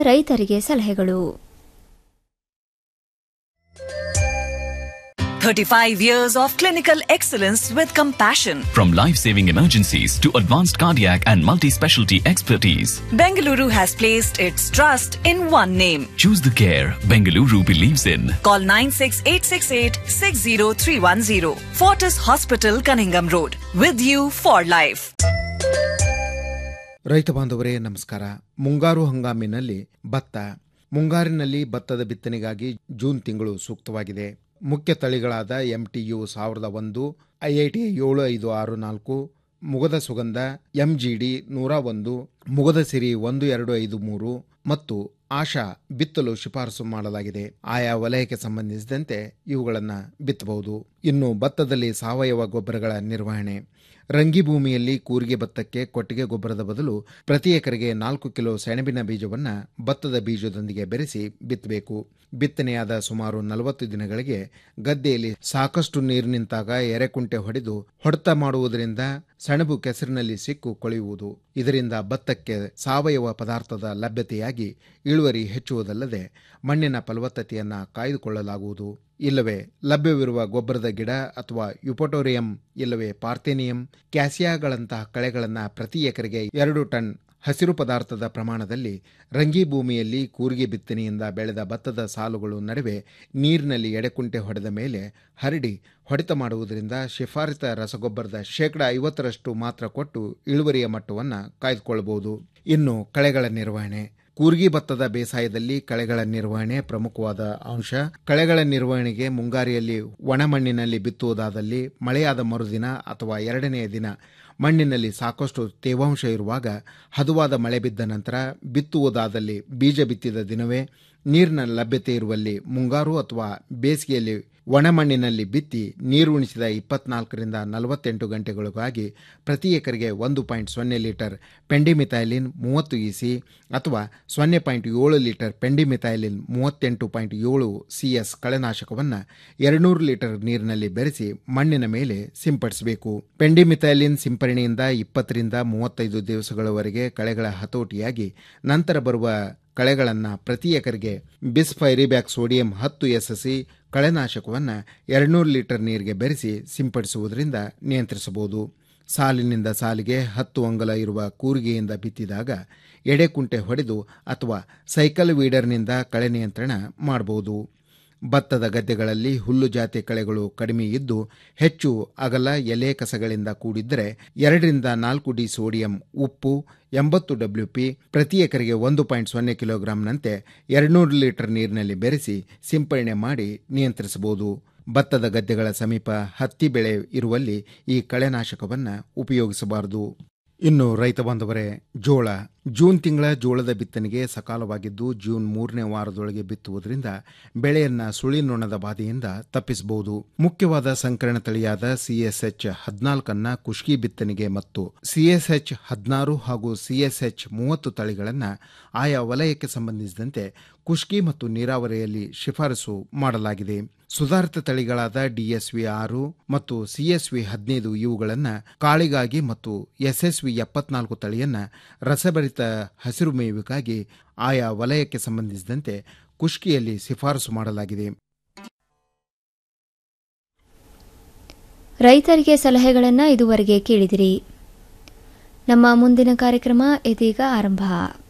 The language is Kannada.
ರೈತರಿಗೆ ಸಲಹೆಗಳು 35 years of clinical excellence with compassion. From life-saving emergencies to advanced cardiac and multi-specialty expertise, Bengaluru has placed its trust in one name. choose the care Bengaluru believes in. Call 96868 60310. Fortis Hospital, Cunningham Road. With you for life. ರೈತ ಬಾಂಧವರೇ ನಮಸ್ಕಾರ ಮುಂಗಾರು ಹಂಗಾಮಿನಲ್ಲಿ ಭತ್ತ ಮುಂಗಾರಿನಲ್ಲಿ ಭತ್ತದ ಬಿತ್ತನೆಗಾಗಿ ಜೂನ್ ತಿಂಗಳು ಸೂಕ್ತವಾಗಿದೆ ಮುಖ್ಯ ತಳಿಗಳಾದ ಎಂಟಿಯು ಸಾವಿರದ ಒಂದು ಐಐಟಿ ಏಳು ಐದು ಆರು ನಾಲ್ಕು ಮುಗದ ಸುಗಂಧ ಎಂಜಿಡಿ ನೂರ ಒಂದು ಮುಗದ ಸಿರಿ ಒಂದು ಎರಡು ಐದು ಮೂರು ಮತ್ತು ಆಶಾ ಬಿತ್ತಲು ಶಿಫಾರಸು ಮಾಡಲಾಗಿದೆ ಆಯಾ ವಲಯಕ್ಕೆ ಸಂಬಂಧಿಸಿದಂತೆ ಇವುಗಳನ್ನು ಬಿತ್ತಬಹುದು ಇನ್ನು ಭತ್ತದಲ್ಲಿ ಸಾವಯವ ಗೊಬ್ಬರಗಳ ನಿರ್ವಹಣೆ ರಂಗಿ ಭೂಮಿಯಲ್ಲಿ ಕೂರಿಗೆ ಭತ್ತಕ್ಕೆ ಕೊಟ್ಟಿಗೆ ಗೊಬ್ಬರದ ಬದಲು ಪ್ರತಿ ಎಕರೆಗೆ ನಾಲ್ಕು ಕಿಲೋ ಸೆಣಬಿನ ಬೀಜವನ್ನು ಭತ್ತದ ಬೀಜದೊಂದಿಗೆ ಬೆರೆಸಿ ಬಿತ್ತಬೇಕು ಬಿತ್ತನೆಯಾದ ಸುಮಾರು ನಲವತ್ತು ದಿನಗಳಿಗೆ ಗದ್ದೆಯಲ್ಲಿ ಸಾಕಷ್ಟು ನೀರು ನಿಂತಾಗ ಎರೆಕುಂಟೆ ಹೊಡೆದು ಹೊಡೆತ ಮಾಡುವುದರಿಂದ ಸೆಣಬು ಕೆಸರಿನಲ್ಲಿ ಸಿಕ್ಕು ಕೊಳೆಯುವುದು ಇದರಿಂದ ಭತ್ತಕ್ಕೆ ಸಾವಯವ ಪದಾರ್ಥದ ಲಭ್ಯತೆಯಾಗಿ ಇಳುವರಿ ಹೆಚ್ಚುವುದಲ್ಲದೆ ಮಣ್ಣಿನ ಫಲವತ್ತತೆಯನ್ನು ಕಾಯ್ದುಕೊಳ್ಳಲಾಗುವುದು ಇಲ್ಲವೇ ಲಭ್ಯವಿರುವ ಗೊಬ್ಬರದ ಗಿಡ ಅಥವಾ ಯುಪಟೋರಿಯಂ ಇಲ್ಲವೇ ಪಾರ್ಥೇನಿಯಂ ಕ್ಯಾಸಿಯಾಗಳಂತಹ ಕಳೆಗಳನ್ನು ಪ್ರತಿ ಎಕರೆಗೆ ಎರಡು ಟನ್ ಹಸಿರು ಪದಾರ್ಥದ ಪ್ರಮಾಣದಲ್ಲಿ ರಂಗಿ ಭೂಮಿಯಲ್ಲಿ ಕೂರಿಗೆ ಬಿತ್ತನೆಯಿಂದ ಬೆಳೆದ ಭತ್ತದ ಸಾಲುಗಳು ನಡುವೆ ನೀರಿನಲ್ಲಿ ಎಡೆಕುಂಟೆ ಹೊಡೆದ ಮೇಲೆ ಹರಡಿ ಹೊಡೆತ ಮಾಡುವುದರಿಂದ ಶಿಫಾರಿತ ರಸಗೊಬ್ಬರದ ಶೇಕಡ ಐವತ್ತರಷ್ಟು ಮಾತ್ರ ಕೊಟ್ಟು ಇಳುವರಿಯ ಮಟ್ಟವನ್ನು ಕಾಯ್ದುಕೊಳ್ಳಬಹುದು ಇನ್ನು ಕಳೆಗಳ ನಿರ್ವಹಣೆ ಕೂರ್ಗಿ ಭತ್ತದ ಬೇಸಾಯದಲ್ಲಿ ಕಳೆಗಳ ನಿರ್ವಹಣೆ ಪ್ರಮುಖವಾದ ಅಂಶ ಕಳೆಗಳ ನಿರ್ವಹಣೆಗೆ ಮುಂಗಾರಿಯಲ್ಲಿ ಒಣಮಣ್ಣಿನಲ್ಲಿ ಬಿತ್ತುವುದಾದಲ್ಲಿ ಮಳೆಯಾದ ಮರುದಿನ ಅಥವಾ ಎರಡನೆಯ ದಿನ ಮಣ್ಣಿನಲ್ಲಿ ಸಾಕಷ್ಟು ತೇವಾಂಶ ಇರುವಾಗ ಹದುವಾದ ಮಳೆ ಬಿದ್ದ ನಂತರ ಬಿತ್ತುವುದಾದಲ್ಲಿ ಬೀಜ ಬಿತ್ತಿದ ದಿನವೇ ನೀರಿನ ಲಭ್ಯತೆ ಇರುವಲ್ಲಿ ಮುಂಗಾರು ಅಥವಾ ಬೇಸಿಗೆಯಲ್ಲಿ ಒಣಮಣ್ಣಿನಲ್ಲಿ ಬಿತ್ತಿ ನೀರು ಉಣಿಸಿದ ಇಪ್ಪತ್ನಾಲ್ಕರಿಂದ ನಲವತ್ತೆಂಟು ಗಂಟೆಗಳಿಗಾಗಿ ಪ್ರತಿ ಎಕರೆಗೆ ಒಂದು ಪಾಯಿಂಟ್ ಸೊನ್ನೆ ಲೀಟರ್ ಪೆಂಡಿಮಿಥೈಲಿನ್ ಮೂವತ್ತು ಇಸಿ ಅಥವಾ ಸೊನ್ನೆ ಪಾಯಿಂಟ್ ಏಳು ಲೀಟರ್ ಪೆಂಡಿಮಿಥೈಲಿನ್ ಮೂವತ್ತೆಂಟು ಪಾಯಿಂಟ್ ಏಳು ಸಿಎಸ್ ಕಳೆನಾಶಕವನ್ನು ಎರಡುನೂರು ಲೀಟರ್ ನೀರಿನಲ್ಲಿ ಬೆರೆಸಿ ಮಣ್ಣಿನ ಮೇಲೆ ಸಿಂಪಡಿಸಬೇಕು ಪೆಂಡಿಮಿಥೈಲಿನ್ ಸಿಂಪರಣೆಯಿಂದ ಇಪ್ಪತ್ತರಿಂದ ಮೂವತ್ತೈದು ದಿವಸಗಳವರೆಗೆ ಕಳೆಗಳ ಹತೋಟಿಯಾಗಿ ನಂತರ ಬರುವ ಕಳೆಗಳನ್ನು ಪ್ರತಿ ಎಕರೆಗೆ ಬಿಸ್ಫೈರಿಬ್ಯಾಕ್ ಸೋಡಿಯಂ ಹತ್ತು ಎಸ್ಎಸ್ಸಿ ಕಳೆನಾಶಕವನ್ನು ಎರಡುನೂರು ಲೀಟರ್ ನೀರಿಗೆ ಬೆರೆಸಿ ಸಿಂಪಡಿಸುವುದರಿಂದ ನಿಯಂತ್ರಿಸಬಹುದು ಸಾಲಿನಿಂದ ಸಾಲಿಗೆ ಹತ್ತು ಅಂಗಲ ಇರುವ ಕೂರಿಗೆಯಿಂದ ಬಿತ್ತಿದಾಗ ಎಡೆಕುಂಟೆ ಹೊಡೆದು ಅಥವಾ ಸೈಕಲ್ ವೀಡರ್ನಿಂದ ಕಳೆ ನಿಯಂತ್ರಣ ಮಾಡಬಹುದು ಭತ್ತದ ಗದ್ದೆಗಳಲ್ಲಿ ಹುಲ್ಲು ಜಾತಿ ಕಳೆಗಳು ಕಡಿಮೆ ಇದ್ದು ಹೆಚ್ಚು ಅಗಲ ಎಲೆ ಕಸಗಳಿಂದ ಕೂಡಿದ್ದರೆ ಎರಡರಿಂದ ನಾಲ್ಕು ಡಿ ಸೋಡಿಯಂ ಉಪ್ಪು ಎಂಬತ್ತು ಡಬ್ಲ್ಯೂಪಿ ಪ್ರತಿ ಎಕರೆಗೆ ಒಂದು ಪಾಯಿಂಟ್ ಸೊನ್ನೆ ಕಿಲೋಗ್ರಾಂನಂತೆ ಎರಡುನೂರು ಲೀಟರ್ ನೀರಿನಲ್ಲಿ ಬೆರೆಸಿ ಸಿಂಪರಣೆ ಮಾಡಿ ನಿಯಂತ್ರಿಸಬಹುದು ಭತ್ತದ ಗದ್ದೆಗಳ ಸಮೀಪ ಹತ್ತಿ ಬೆಳೆ ಇರುವಲ್ಲಿ ಈ ಕಳೆನಾಶಕವನ್ನು ಉಪಯೋಗಿಸಬಾರದು ಇನ್ನು ರೈತ ಬಾಂಧವರೇ ಜೋಳ ಜೂನ್ ತಿಂಗಳ ಜೋಳದ ಬಿತ್ತನೆಗೆ ಸಕಾಲವಾಗಿದ್ದು ಜೂನ್ ಮೂರನೇ ವಾರದೊಳಗೆ ಬಿತ್ತುವುದರಿಂದ ಬೆಳೆಯನ್ನ ಸುಳಿನೊಣದ ಬಾಧೆಯಿಂದ ತಪ್ಪಿಸಬಹುದು ಮುಖ್ಯವಾದ ಸಂಕರಣ ತಳಿಯಾದ ಸಿಎಸ್ಎಚ್ ಹದಿನಾಲ್ಕನ್ನ ಕುಷ್ಕಿ ಬಿತ್ತನೆಗೆ ಮತ್ತು ಸಿಎಸ್ಎಚ್ ಹದಿನಾರು ಹಾಗೂ ಸಿಎಸ್ಎಚ್ ಮೂವತ್ತು ತಳಿಗಳನ್ನು ಆಯಾ ವಲಯಕ್ಕೆ ಸಂಬಂಧಿಸಿದಂತೆ ಕುಷ್ಕಿ ಮತ್ತು ನೀರಾವರಿಯಲ್ಲಿ ಶಿಫಾರಸು ಮಾಡಲಾಗಿದೆ ಸುಧಾರಿತ ತಳಿಗಳಾದ ಡಿಎಸ್ವಿ ಆರು ಮತ್ತು ಸಿಎಸ್ವಿ ಹದಿನೈದು ಇವುಗಳನ್ನು ಕಾಳಿಗಾಗಿ ಮತ್ತು ಎಸ್ಎಸ್ವಿ ಎಪ್ಪತ್ನಾಲ್ಕು ತಳಿಯನ್ನ ರಸಭರಿತ ಹಸಿರು ಮೇವಿಗಾಗಿ ಆಯಾ ವಲಯಕ್ಕೆ ಸಂಬಂಧಿಸಿದಂತೆ ಕುಷ್ಕಿಯಲ್ಲಿ ಶಿಫಾರಸು ಮಾಡಲಾಗಿದೆ ರೈತರಿಗೆ ಸಲಹೆಗಳನ್ನು ಇದುವರೆಗೆ ಕೇಳಿದಿರಿ ನಮ್ಮ ಮುಂದಿನ ಕಾರ್ಯಕ್ರಮ ಇದೀಗ ಆರಂಭ